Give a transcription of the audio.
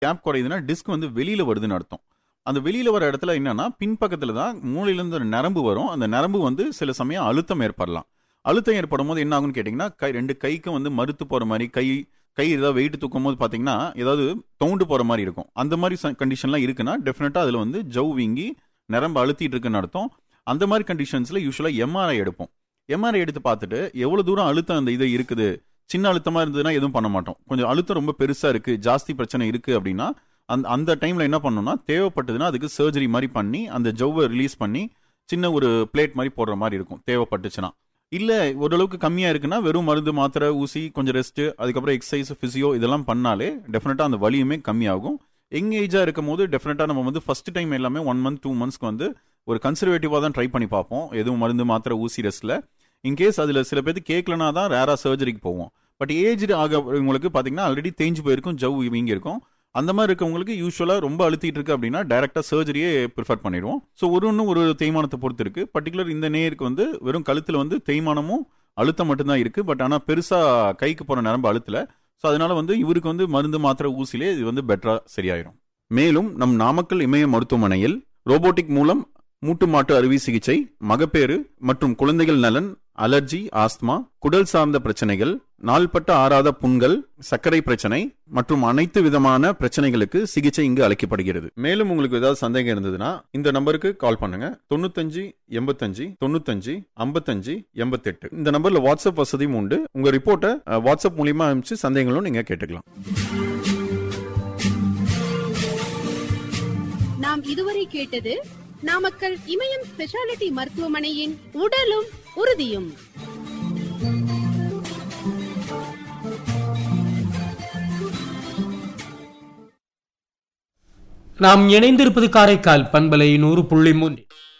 gap குறையுதுன்னா disk வந்து வெளியில வருதுன்னு அர்த்தம் அந்த வெளியில வர இடத்துல என்னன்னா பின்பக்கத்துல தான் மூளையிலேருந்து ஒரு நரம்பு வரும் அந்த நரம்பு வந்து சில சமயம் அழுத்தம் ஏற்படலாம் அழுத்தம் ஏற்படும் போது என்ன ஆகும்னு கேட்டிங்கன்னா கை ரெண்டு கைக்கும் வந்து மறுத்து போற மாதிரி கை கை ஏதாவது வெயிட் தூக்கும் போது பார்த்தீங்கன்னா ஏதாவது தவுண்டு போற மாதிரி இருக்கும் அந்த மாதிரி கண்டிஷன்லாம் இருக்குன்னா டெஃபினட்டா அதுல வந்து ஜவ் வீங்கி நரம்பு அழுத்திட்டு இருக்குன்னு அர்த்தம் அந்த மாதிரி கண்டிஷன்ஸ்ல யூஸ்வலா எம்ஆர்ஐ எடுப்போம் எம்ஆர்ஐ எடுத்து பார்த்துட்டு எவ்வளவு தூரம் அழுத்தம் அந்த இது இருக்குது சின்ன அழுத்தமா இருந்ததுன்னா எதுவும் பண்ண மாட்டோம் கொஞ்சம் அழுத்தம் ரொம்ப பெருசா இருக்கு ஜாஸ்தி பிரச்சனை இருக்கு அப்படின்னா அந்த அந்த டைம்ல என்ன பண்ணணும்னா தேவைப்பட்டதுன்னா அதுக்கு சர்ஜரி மாதிரி பண்ணி அந்த ஜவ்வை ரிலீஸ் பண்ணி சின்ன ஒரு பிளேட் மாதிரி போடுற மாதிரி இருக்கும் தேவைப்பட்டுச்சுன்னா இல்ல ஓரளவுக்கு கம்மியா இருக்குன்னா வெறும் மருந்து மாத்திரை ஊசி கொஞ்சம் ரெஸ்ட் அதுக்கப்புறம் எக்ஸசைஸ் பிசியோ இதெல்லாம் பண்ணாலே டெஃபினட்டா அந்த வலியுமே கம்மியாகும் யங் ஏஜா இருக்கும் போது டெஃபினட்டா நம்ம வந்து ஃபர்ஸ்ட் டைம் எல்லாமே ஒன் மந்த் டூ மந்த்ஸ்க்கு வந்து ஒரு கன்சர்வேட்டிவா தான் ட்ரை பண்ணி பார்ப்போம் எதுவும் மருந்து மாத்திரை ஊசி ரெஸ்ட்ல இன்கேஸ் அதுல சில பேருக்கு கேட்கலனா தான் ரேரா சர்ஜரிக்கு போவோம் பட் ஏஜ் ஆக உங்களுக்கு பாத்தீங்கன்னா ஆல்ரெடி தேஞ்சு போயிருக்கும் ஜவ் வீங்கி இருக்கும் அந்த மாதிரி இருக்கவங்களுக்கு யூஸ்வலா ரொம்ப அழுத்திட்டு இருக்கு அப்படின்னா டைரக்டா சர்ஜரியே ப்ரிஃபர் பண்ணிடுவோம் ஸோ ஒரு ஒன்று ஒரு தேய்மானத்தை பொறுத்து இருக்கு பர்டிகுலர் இந்த நேருக்கு வந்து வெறும் கழுத்துல வந்து தேய்மானமும் அழுத்தம் மட்டும்தான் இருக்கு பட் ஆனா பெருசா கைக்கு போற நரம்பு அழுத்தல ஸோ அதனால வந்து இவருக்கு வந்து மருந்து மாத்திரை ஊசிலே இது வந்து பெட்டரா சரியாயிரும் மேலும் நம் நாமக்கல் இமய மருத்துவமனையில் ரோபோட்டிக் மூலம் மூட்டு மாட்டு அறுவை சிகிச்சை மகப்பேறு மற்றும் குழந்தைகள் நலன் அலர்ஜி ஆஸ்துமா குடல் சார்ந்த பிரச்சனைகள் நாள்பட்ட ஆறாத புண்கள் சர்க்கரை பிரச்சனை மற்றும் அனைத்து விதமான பிரச்சனைகளுக்கு சிகிச்சை இங்கு அளிக்கப்படுகிறது மேலும் உங்களுக்கு ஏதாவது சந்தேகம் இருந்ததுன்னா இந்த நம்பருக்கு கால் பண்ணுங்க தொண்ணூத்தஞ்சு எண்பத்தஞ்சு தொண்ணூத்தஞ்சு ஐம்பத்தஞ்சு எண்பத்தெட்டு இந்த நம்பர்ல வாட்ஸ்அப் வசதியும் உண்டு உங்க ரிப்போர்ட்டை அஹ், வாட்ஸ்அப் மூலியமா அனுப்பிச்சு சந்தேகங்களும் நீங்க கேட்டுக்கலாம் நாம் இதுவரை கேட்டது நாமக்கல் இமயம் ஸ்பெஷாலிட்டி மருத்துவமனையின் உடலும் உறுதியும் நாம் இணைந்திருப்பது காரைக்கால் பண்பலை நூறு புள்ளி மூன்று